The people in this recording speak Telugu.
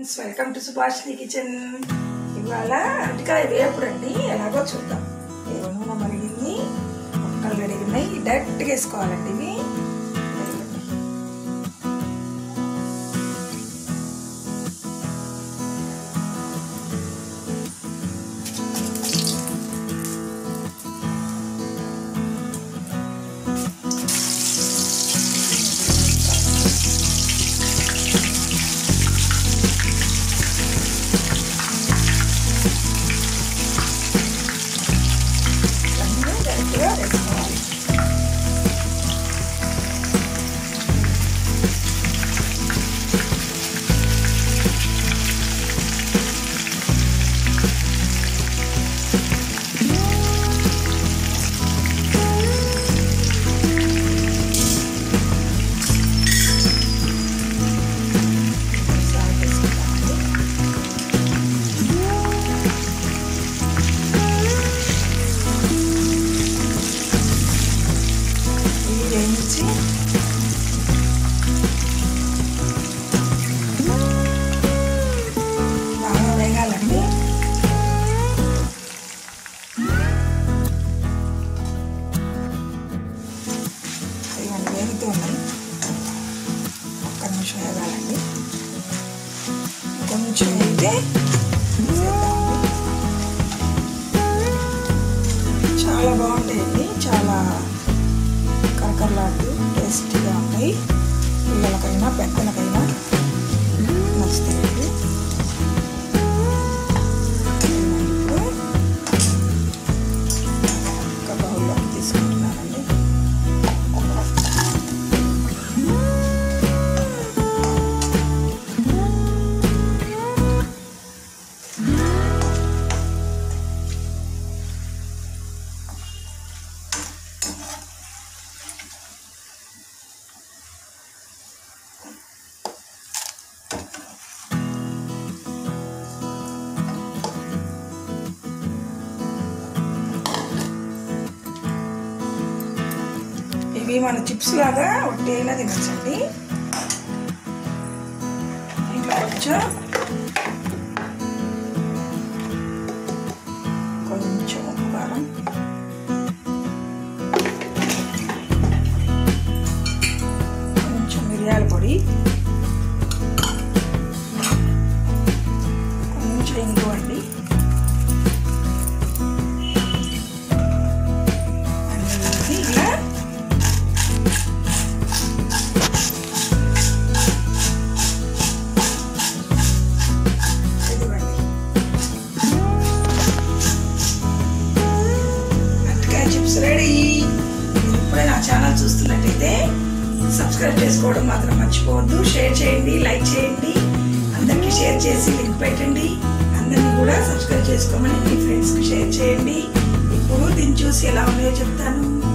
ఫ్రెండ్స్ వెల్కమ్ టు సుభాష్ని కిచెన్ ఇవాళ అరటికాయ వేపుడు అండి ఎలాగో చూద్దాం ఏవో నూనె మరిగింది ముక్కలు కడిగినాయి డైరెక్ట్గా వేసుకోవాలండి ఇవి అన్నీ డైరెక్ట్గా వేసుకోవాలి సాల్ట్ వేసుకుంటామండి ఇవి వేయించి బాగా వేగాలండి ఇవన్నీ వేగుతూ ఉన్నాయి ఒక్క నిమిషం వేగాలండి కొంచెం అయితే చాలా బాగుంటాయండి చాలా కరకరలాడుతూ టేస్టీగా ఉంటాయి పిల్లలకైనా పెద్దలకైనా నచ్చుతాయండి ఇప్పుడు ఒక బౌల్లోకి తీసుకుంటున్నానండి ఇవి మన చిప్స్ లాగా ఒట్టేలా తినచ్చండి ఇంట్లో కొంచెం కొంచెం ఉప్పు కారం కొంచెం మిరియాల పొడి కొంచెం ఇంగు అండి అన్నీ ఇలా ఇదిగోండి అరటికాయ చిప్స్ రెడీ మీరు ఇప్పుడే నా ఛానల్ చూస్తున్నట్టయితే సబ్స్క్రైబ్ చేసుకోవడం మాత్రం మర్చిపోవద్దు షేర్ చేయండి లైక్ చేయండి అందరికీ షేర్ చేసి లింక్ పెట్టండి అందరినీ కూడా సబ్స్క్రైబ్ చేసుకోమని మీ ఫ్రెండ్స్కి షేర్ చేయండి ఇప్పుడు దీన్ని చూసి ఎలా ఉన్నాయో చెప్తాను